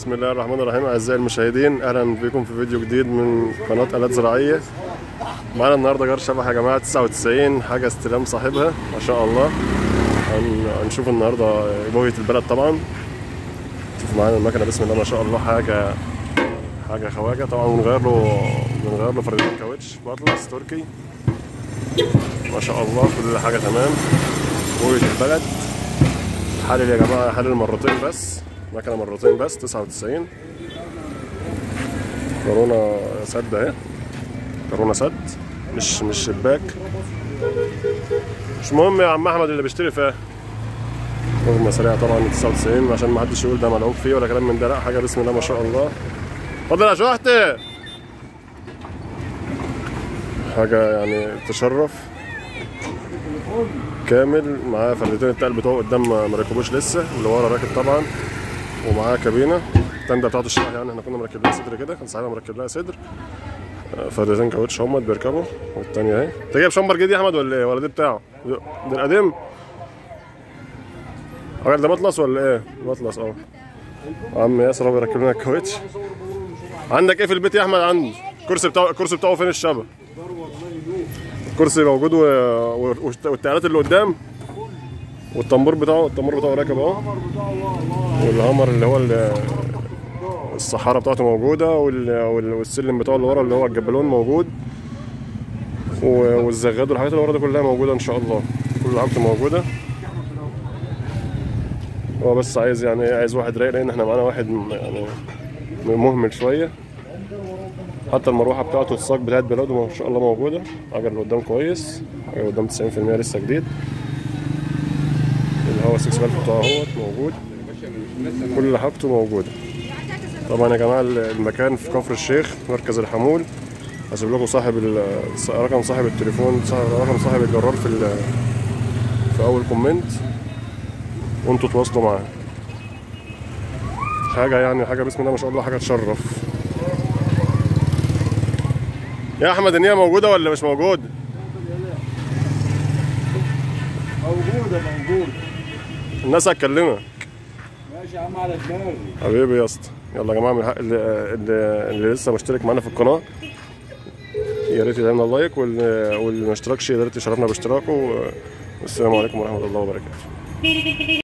بسم الله الرحمن الرحيم اعزائي المشاهدين اهلا بكم في فيديو جديد من قناه الات زراعيه معانا النهارده جار شبح يا جماعه 99 حاجه استلام صاحبها ما شاء الله هن- هنشوف النهارده بويه البلد طبعا شوف معانا المكنه بسم الله ما شاء الله حاجه حاجه خواجه طبعا بنغير له بنغير له فردين كاوتش بطلس تركي ما شاء الله كل حاجه تمام بويه البلد حلل يا جماعه حلل مرتين بس مكنه مرتين بس 99 كورونا سد اهي كورونا سد مش مش شباك مش مهم يا عم احمد اللي بيشتري فيها رغم سريع طبعا 99 عشان ما حدش يقول ده ملعوب فيه ولا كلام من ده لا حاجه بسم الله ما شاء الله اتفضل يا شحتة حاجه يعني تشرف كامل معاه فردتين التقل بتوعه قدام ما ما ركبوش لسه اللي ورا راكب طبعا ومعاه كابينه التندة بتاعته الشبح يعني احنا كنا مركب لها صدر كده كان صاحبها مركب لها صدر آه، فردتين كاوتش هم بيركبوا والتانية اهي انت جايب شمبر جديد يا احمد ولا ايه ولا ده بتاعه ده ده القديم الراجل ده مطلس ولا ايه مطلس اه عم ياسر هو بيركب لنا الكاوتش عندك ايه في البيت يا احمد عندي الكرسي بتاعه الكرسي بتاعه فين الشبه الكرسي موجود و... و... والتعليقات اللي قدام والطنبور بتاعه الطنبور بتاعه راكب اهو والهامر اللي هو ال- الصحارة بتاعته موجودة وال- وال- والسلم بتاعه اللي ورا اللي هو الجبلون موجود و- والزغاد والحاجات اللي ورا دي كلها موجودة إن شاء الله كل حاجته موجودة هو بس عايز يعني إيه، عايز واحد رايق لأن احنا معانا واحد م- يعني مهمل شوية حتى المروحة بتاعته الصاج بتاعت بلاده ما شاء الله موجودة عجل اللي قدام كويس عجل قدام 90% لسه جديد الهوا 6 فالف بتاعه اهوت موجود كل حاجته موجودة طبعا يا جماعة المكان في كفر الشيخ مركز الحمول هسيب لكم صاحب ال- رقم صاحب التليفون صاحب رقم صاحب الجرار في ال- في أول كومنت وانتوا تواصلوا معاه حاجة يعني حاجة بسم الله ما شاء الله حاجة تشرف يا أحمد النية موجودة ولا مش موجود؟ موجودة موجودة الناس هتكلمك ماشي يا عم على دماغي حبيبي يا اسطى يلا يا جماعه من حق اللي, اللي, اللي لسه مشترك معانا في القناه يا ريت يدعمنا اللايك واللي, واللي ما اشتركش يا ريت يشرفنا باشتراكه والسلام عليكم ورحمه الله وبركاته